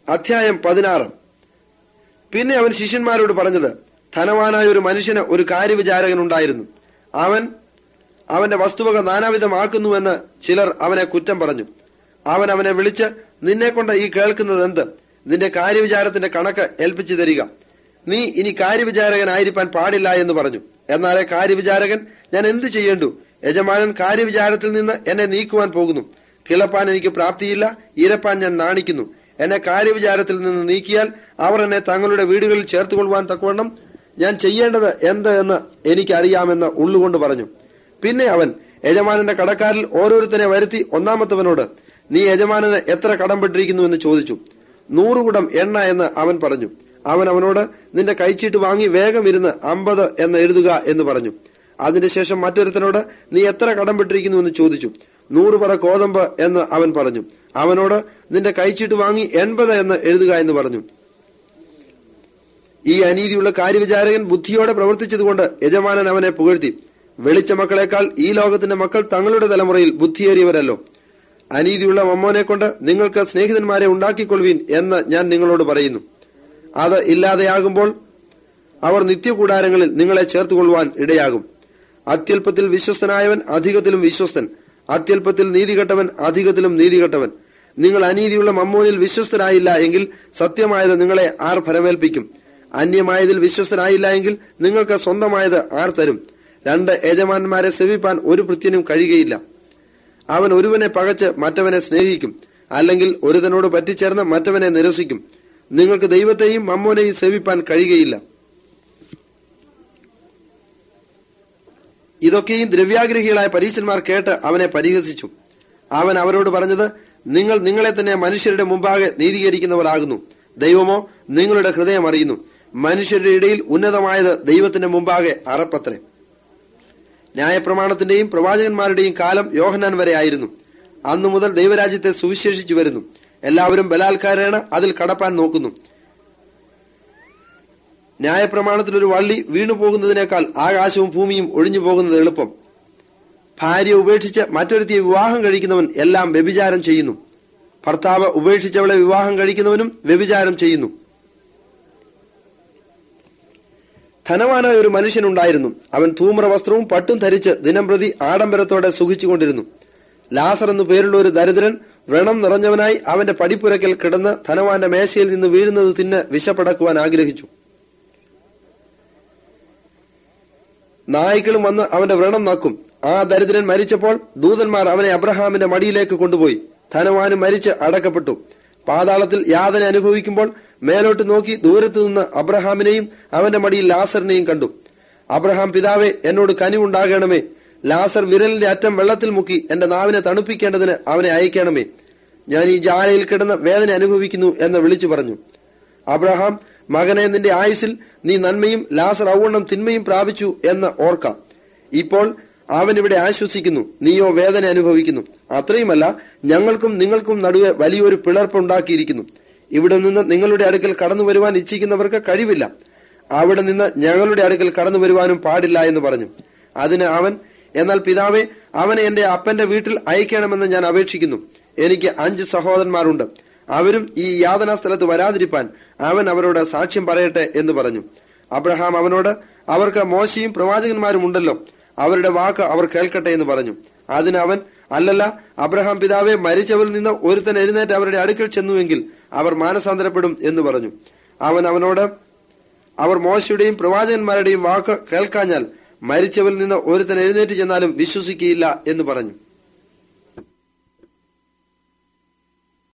അധ്യായം പതിനാറ് പിന്നെ അവൻ ശിഷ്യന്മാരോട് പറഞ്ഞത് ധനവാനായ ഒരു മനുഷ്യന് ഒരു കാര്യവിചാരകൻ ഉണ്ടായിരുന്നു അവൻ അവന്റെ വസ്തുവക നാനാവിധമാക്കുന്നുവെന്ന് ചിലർ അവനെ കുറ്റം പറഞ്ഞു അവൻ അവനെ വിളിച്ച് നിന്നെ കൊണ്ട് ഈ കേൾക്കുന്നത് എന്ത് നിന്റെ കാര്യവിചാരത്തിന്റെ കണക്ക് ഏൽപ്പിച്ചു തരിക നീ ഇനി കാര്യവിചാരകനായിരിക്കാൻ പാടില്ല എന്ന് പറഞ്ഞു എന്നാലേ കാര്യവിചാരകൻ ഞാൻ എന്തു ചെയ്യേണ്ടു യജമാനൻ കാര്യവിചാരത്തിൽ നിന്ന് എന്നെ നീക്കുവാൻ പോകുന്നു കിളപ്പാൻ എനിക്ക് പ്രാപ്തിയില്ല ഇരപ്പാൻ ഞാൻ നാണിക്കുന്നു എന്നെ കാര്യവിചാരത്തിൽ നിന്ന് നീക്കിയാൽ അവർ എന്നെ തങ്ങളുടെ വീടുകളിൽ ചേർത്തുകൊള്ളുവാൻ തക്കവണ്ണം ഞാൻ ചെയ്യേണ്ടത് എന്ത് എന്ന് എനിക്കറിയാമെന്ന് ഉള്ളുകൊണ്ട് പറഞ്ഞു പിന്നെ അവൻ യജമാനന്റെ കടക്കാരിൽ ഓരോരുത്തരെ വരുത്തി ഒന്നാമത്തവനോട് നീ യജമാനന് എത്ര കടംപെട്ടിരിക്കുന്നു എന്ന് ചോദിച്ചു നൂറ് കുടം എണ്ണ എന്ന് അവൻ പറഞ്ഞു അവൻ അവനോട് നിന്റെ കൈച്ചീട്ട് വാങ്ങി വേഗം ഇരുന്ന് അമ്പത് എന്ന് എഴുതുക എന്ന് പറഞ്ഞു അതിനുശേഷം മറ്റൊരുത്തനോട് നീ എത്ര കടംപെട്ടിരിക്കുന്നു എന്ന് ചോദിച്ചു നൂറ് പറ കോതമ്പ് എന്ന് അവൻ പറഞ്ഞു അവനോട് നിന്റെ കൈച്ചീട്ട് വാങ്ങി എൺപത് എന്ന് എഴുതുക എന്ന് പറഞ്ഞു ഈ അനീതിയുള്ള കാര്യവിചാരകൻ ബുദ്ധിയോടെ പ്രവർത്തിച്ചതുകൊണ്ട് യജമാനൻ അവനെ പുകഴ്ത്തി വെളിച്ച മക്കളെക്കാൾ ഈ ലോകത്തിന്റെ മക്കൾ തങ്ങളുടെ തലമുറയിൽ ബുദ്ധിയേറിയവരല്ലോ അനീതിയുള്ള മമ്മോനെ കൊണ്ട് നിങ്ങൾക്ക് സ്നേഹിതന്മാരെ ഉണ്ടാക്കിക്കൊള്ളുവീൻ എന്ന് ഞാൻ നിങ്ങളോട് പറയുന്നു അത് ഇല്ലാതെയാകുമ്പോൾ അവർ നിത്യകൂടാരങ്ങളിൽ നിങ്ങളെ ചേർത്തുകൊള്ളുവാൻ ഇടയാകും അത്യല്പത്തിൽ വിശ്വസ്തനായവൻ അധികത്തിലും വിശ്വസ്തൻ അത്യല്പത്തിൽ നീതികെട്ടവൻ അധികത്തിലും നീതികെട്ടവൻ നിങ്ങൾ അനീതിയുള്ള മമ്മോനിൽ വിശ്വസ്തരായില്ല എങ്കിൽ സത്യമായത് നിങ്ങളെ ആർ ഫലമേൽപ്പിക്കും അന്യമായതിൽ വിശ്വസ്തനായില്ല എങ്കിൽ നിങ്ങൾക്ക് സ്വന്തമായത് ആർ തരും രണ്ട് യജമാനന്മാരെ സേവിപ്പാൻ ഒരു ഭൃത്യനും കഴിയുകയില്ല അവൻ ഒരുവനെ പകച്ച് മറ്റവനെ സ്നേഹിക്കും അല്ലെങ്കിൽ ഒരുതനോട് പറ്റിച്ചേർന്ന് മറ്റവനെ നിരസിക്കും നിങ്ങൾക്ക് ദൈവത്തെയും മമ്മോനെയും സേവിപ്പാൻ കഴിയുകയില്ല ഇതൊക്കെയും ദ്രവ്യാഗ്രഹികളായ പരീശന്മാർ കേട്ട് അവനെ പരിഹസിച്ചു അവൻ അവരോട് പറഞ്ഞത് നിങ്ങൾ നിങ്ങളെ തന്നെ മനുഷ്യരുടെ മുമ്പാകെ നീതീകരിക്കുന്നവരാകുന്നു ദൈവമോ നിങ്ങളുടെ ഹൃദയം അറിയുന്നു മനുഷ്യരുടെ ഇടയിൽ ഉന്നതമായത് ദൈവത്തിന്റെ മുമ്പാകെ അറപ്പത്രേ ന്യായപ്രമാണത്തിന്റെയും പ്രവാചകന്മാരുടെയും കാലം യോഹന്നാൻ വരെ ആയിരുന്നു അന്നു മുതൽ ദൈവരാജ്യത്തെ സുവിശേഷിച്ചു വരുന്നു എല്ലാവരും ബലാത്കാരേണ അതിൽ കടപ്പാൻ നോക്കുന്നു ന്യായപ്രമാണത്തിൽ ഒരു വള്ളി വീണു പോകുന്നതിനേക്കാൾ ആകാശവും ഭൂമിയും ഒഴിഞ്ഞു പോകുന്നത് എളുപ്പം ഭാര്യ ഉപേക്ഷിച്ച് മറ്റൊരുത്തിയെ വിവാഹം കഴിക്കുന്നവൻ എല്ലാം വ്യഭിചാരം ചെയ്യുന്നു ഭർത്താവ് ഉപേക്ഷിച്ചവളെ വിവാഹം കഴിക്കുന്നവനും വ്യഭിചാരം ചെയ്യുന്നു ധനവാനായ ഒരു മനുഷ്യനുണ്ടായിരുന്നു അവൻ ധൂമ്ര വസ്ത്രവും പട്ടും ധരിച്ച് ദിനംപ്രതി ആഡംബരത്തോടെ സുഖിച്ചുകൊണ്ടിരുന്നു ലാസർ എന്നു പേരുള്ള ഒരു ദരിദ്രൻ വ്രണം നിറഞ്ഞവനായി അവന്റെ പടിപ്പുരക്കൽ കിടന്ന് ധനവാന്റെ മേശയിൽ നിന്ന് വീഴുന്നത് തിന്ന് വിശപ്പടക്കുവാൻ ആഗ്രഹിച്ചു നായ്ക്കളും വന്ന് അവന്റെ വ്രണം നക്കും ആ ദരിദ്രൻ മരിച്ചപ്പോൾ ദൂതന്മാർ അവനെ അബ്രഹാമിന്റെ മടിയിലേക്ക് കൊണ്ടുപോയി ധനവാനും മരിച്ച് അടക്കപ്പെട്ടു പാതാളത്തിൽ യാതന അനുഭവിക്കുമ്പോൾ മേലോട്ട് നോക്കി ദൂരത്തു നിന്ന് അബ്രഹാമിനെയും അവന്റെ മടിയിൽ ലാസറിനെയും കണ്ടു അബ്രഹാം പിതാവെ എന്നോട് കനിവുണ്ടാകണമേ ലാസർ വിരലിന്റെ അറ്റം വെള്ളത്തിൽ മുക്കി എന്റെ നാവിനെ തണുപ്പിക്കേണ്ടതിന് അവനെ അയക്കണമേ ഞാൻ ഈ ജാലയിൽ കിടന്ന് വേദന അനുഭവിക്കുന്നു എന്ന് വിളിച്ചു പറഞ്ഞു അബ്രഹാം മകനെ നിന്റെ ആയുസിൽ നീ നന്മയും ലാസർ ഔവണ്ണം തിന്മയും പ്രാപിച്ചു എന്ന് ഓർക്കാം ഇപ്പോൾ അവൻ ഇവിടെ ആശ്വസിക്കുന്നു നീയോ വേദന അനുഭവിക്കുന്നു അത്രയുമല്ല ഞങ്ങൾക്കും നിങ്ങൾക്കും നടുവെ വലിയൊരു പിളർപ്പുണ്ടാക്കിയിരിക്കുന്നു ഇവിടെ നിന്ന് നിങ്ങളുടെ അടുക്കൽ കടന്നു വരുവാൻ ഇച്ഛിക്കുന്നവർക്ക് കഴിവില്ല അവിടെ നിന്ന് ഞങ്ങളുടെ അടുക്കൽ കടന്നു വരുവാനും പാടില്ല എന്ന് പറഞ്ഞു അതിന് അവൻ എന്നാൽ പിതാവെ അവനെ എന്റെ അപ്പന്റെ വീട്ടിൽ അയക്കണമെന്ന് ഞാൻ അപേക്ഷിക്കുന്നു എനിക്ക് അഞ്ച് സഹോദരന്മാരുണ്ട് അവരും ഈ യാതനാ സ്ഥലത്ത് വരാതിരിപ്പാൻ അവൻ അവരോട് സാക്ഷ്യം പറയട്ടെ എന്ന് പറഞ്ഞു അബ്രഹാം അവനോട് അവർക്ക് മോശയും പ്രവാചകന്മാരും ഉണ്ടല്ലോ അവരുടെ വാക്ക് അവർ കേൾക്കട്ടെ എന്ന് പറഞ്ഞു അതിന് അവൻ അല്ലല്ല അബ്രഹാം പിതാവെ മരിച്ചവരിൽ നിന്ന് ഒരുത്തൻ എഴുന്നേറ്റ് അവരുടെ അടുക്കൽ ചെന്നുവെങ്കിൽ അവർ മാനസാന്തരപ്പെടും എന്ന് പറഞ്ഞു അവൻ അവനോട് അവർ മോശയുടെയും പ്രവാചകന്മാരുടെയും വാക്ക് കേൾക്കാഞ്ഞാൽ മരിച്ചവരിൽ നിന്ന് ഒരുത്തൻ എഴുന്നേറ്റ് ചെന്നാലും വിശ്വസിക്കുകയില്ല എന്ന് പറഞ്ഞു